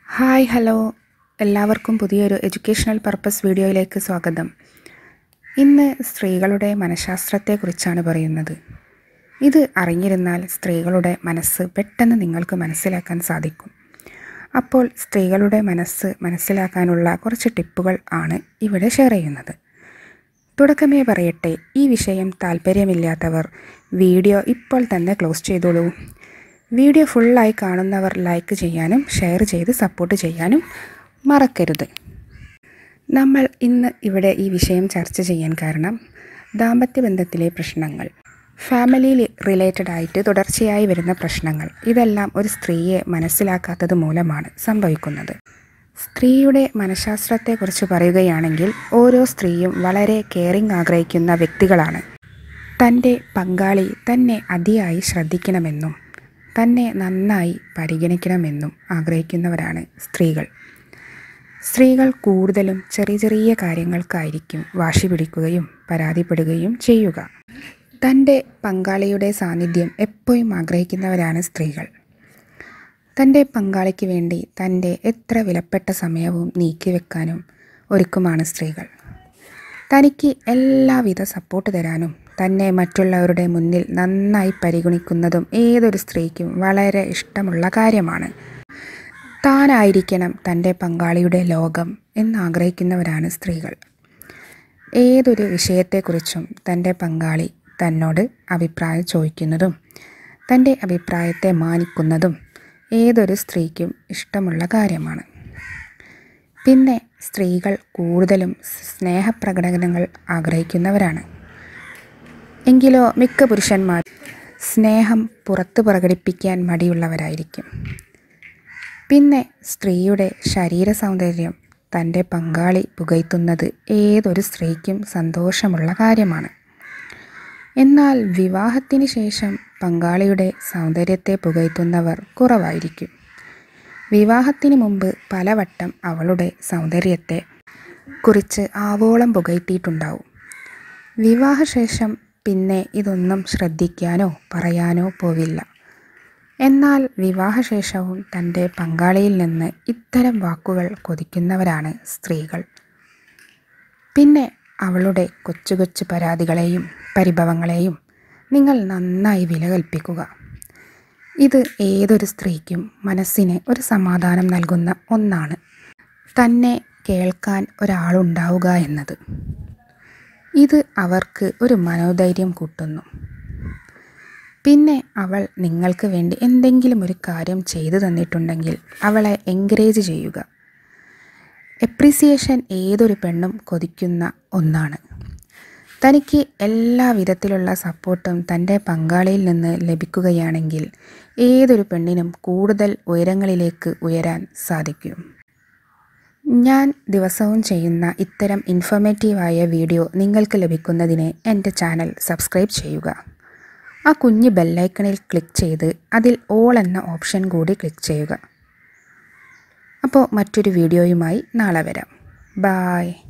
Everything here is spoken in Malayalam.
ഹായ് ഹലോ എല്ലാവർക്കും പുതിയൊരു എഡ്യൂക്കേഷണൽ പർപ്പസ് വീഡിയോയിലേക്ക് സ്വാഗതം ഇന്ന് സ്ത്രീകളുടെ മനഃശാസ്ത്രത്തെക്കുറിച്ചാണ് പറയുന്നത് ഇത് അറിഞ്ഞിരുന്നാൽ സ്ത്രീകളുടെ മനസ്സ് പെട്ടെന്ന് നിങ്ങൾക്ക് മനസ്സിലാക്കാൻ സാധിക്കും അപ്പോൾ സ്ത്രീകളുടെ മനസ്സ് മനസ്സിലാക്കാനുള്ള കുറച്ച് ടിപ്പുകൾ ആണ് ഇവിടെ ഷെയർ ചെയ്യുന്നത് തുടക്കമേ പറയട്ടെ ഈ വിഷയം താല്പര്യമില്ലാത്തവർ വീഡിയോ ഇപ്പോൾ തന്നെ ക്ലോസ് ചെയ്തോളൂ വീഡിയോ ഫുള്ളായി കാണുന്നവർ ലൈക്ക് ചെയ്യാനും ഷെയർ ചെയ്ത് സപ്പോർട്ട് ചെയ്യാനും മറക്കരുത് നമ്മൾ ഇന്ന് ഇവിടെ ഈ വിഷയം ചർച്ച ചെയ്യാൻ കാരണം ദാമ്പത്യ ബന്ധത്തിലെ പ്രശ്നങ്ങൾ ഫാമിലിയിൽ റിലേറ്റഡ് ആയിട്ട് തുടർച്ചയായി വരുന്ന പ്രശ്നങ്ങൾ ഇതെല്ലാം ഒരു സ്ത്രീയെ മനസ്സിലാക്കാത്തത് മൂലമാണ് സംഭവിക്കുന്നത് സ്ത്രീയുടെ മനഃശാസ്ത്രത്തെക്കുറിച്ച് പറയുകയാണെങ്കിൽ ഓരോ സ്ത്രീയും വളരെ കെയറിങ് ആഗ്രഹിക്കുന്ന വ്യക്തികളാണ് തൻ്റെ പങ്കാളി തന്നെ അതിയായി ശ്രദ്ധിക്കണമെന്നും തന്നെ നന്നായി പരിഗണിക്കണമെന്നും ആഗ്രഹിക്കുന്നവരാണ് സ്ത്രീകൾ സ്ത്രീകൾ കൂടുതലും ചെറിയ ചെറിയ കാര്യങ്ങൾക്കായിരിക്കും വാശി പിടിക്കുകയും പരാതിപ്പെടുകയും ചെയ്യുക തൻ്റെ പങ്കാളിയുടെ സാന്നിധ്യം എപ്പോഴും ആഗ്രഹിക്കുന്നവരാണ് സ്ത്രീകൾ തൻ്റെ പങ്കാളിക്ക് വേണ്ടി തൻ്റെ എത്ര വിലപ്പെട്ട സമയവും നീക്കിവെക്കാനും ഒരുക്കുമാണ് സ്ത്രീകൾ തനിക്ക് എല്ലാവിധ സപ്പോർട്ട് തരാനും തന്നെ മറ്റുള്ളവരുടെ മുന്നിൽ നന്നായി പരിഗണിക്കുന്നതും ഏതൊരു സ്ത്രീക്കും വളരെ ഇഷ്ടമുള്ള കാര്യമാണ് താനായിരിക്കണം തൻ്റെ പങ്കാളിയുടെ ലോകം എന്നാഗ്രഹിക്കുന്നവരാണ് സ്ത്രീകൾ ഏതൊരു വിഷയത്തെക്കുറിച്ചും തൻ്റെ പങ്കാളി തന്നോട് അഭിപ്രായം ചോദിക്കുന്നതും തൻ്റെ അഭിപ്രായത്തെ മാനിക്കുന്നതും ഏതൊരു സ്ത്രീക്കും ഇഷ്ടമുള്ള കാര്യമാണ് പിന്നെ സ്ത്രീകൾ കൂടുതലും സ്നേഹപ്രകടനങ്ങൾ ആഗ്രഹിക്കുന്നവരാണ് എങ്കിലോ മിക്ക പുരുഷന്മാർ സ്നേഹം പുറത്ത് പ്രകടിപ്പിക്കാൻ മടിയുള്ളവരായിരിക്കും പിന്നെ സ്ത്രീയുടെ ശരീര സൗന്ദര്യം തൻ്റെ പങ്കാളി പുകയ്ത്തുന്നത് ഏതൊരു സ്ത്രീക്കും സന്തോഷമുള്ള കാര്യമാണ് എന്നാൽ വിവാഹത്തിന് ശേഷം പങ്കാളിയുടെ സൗന്ദര്യത്തെ പുകയ്ത്തുന്നവർ കുറവായിരിക്കും വിവാഹത്തിന് മുമ്പ് പലവട്ടം അവളുടെ സൗന്ദര്യത്തെ കുറിച്ച് ആവോളം പുകഴ്ത്തിയിട്ടുണ്ടാവും വിവാഹശേഷം പിന്നെ ഇതൊന്നും ശ്രദ്ധിക്കാനോ പറയാനോ പോവില്ല എന്നാൽ വിവാഹശേഷവും തൻ്റെ പങ്കാളിയിൽ നിന്ന് ഇത്തരം വാക്കുകൾ കൊതിക്കുന്നവരാണ് സ്ത്രീകൾ പിന്നെ അവളുടെ കൊച്ചു കൊച്ചു പരാതികളെയും പരിഭവങ്ങളെയും നിങ്ങൾ നന്നായി വില കൽപ്പിക്കുക ഇത് ഏതൊരു സ്ത്രീക്കും മനസ്സിന് ഒരു സമാധാനം നൽകുന്ന ഒന്നാണ് തന്നെ കേൾക്കാൻ ഒരാളുണ്ടാവുക എന്നത് ഇത് അവർക്ക് ഒരു മനോധൈര്യം കൂട്ടുന്നു പിന്നെ അവൾ നിങ്ങൾക്ക് വേണ്ടി എന്തെങ്കിലും ഒരു കാര്യം ചെയ്തു തന്നിട്ടുണ്ടെങ്കിൽ അവളെ എൻകറേജ് ചെയ്യുക എപ്രിസിയേഷൻ ഏതൊരു പെണ്ണും കൊതിക്കുന്ന ഒന്നാണ് തനിക്ക് എല്ലാ വിധത്തിലുള്ള സപ്പോർട്ടും തൻ്റെ പങ്കാളിയിൽ നിന്ന് ലഭിക്കുകയാണെങ്കിൽ ഏതൊരു പെണ്ണിനും കൂടുതൽ ഉയരങ്ങളിലേക്ക് ഉയരാൻ സാധിക്കും ഞാൻ ദിവസവും ചെയ്യുന്ന ഇത്തരം ഇൻഫോർമേറ്റീവായ വീഡിയോ നിങ്ങൾക്ക് ലഭിക്കുന്നതിന് എൻ്റെ ചാനൽ സബ്സ്ക്രൈബ് ചെയ്യുക ആ കുഞ്ഞ് ബെല്ലൈക്കണിൽ ക്ലിക്ക് ചെയ്ത് അതിൽ ഓൾ എന്ന ഓപ്ഷൻ കൂടി ക്ലിക്ക് ചെയ്യുക അപ്പോൾ മറ്റൊരു വീഡിയോയുമായി നാളെ വരാം ബായ്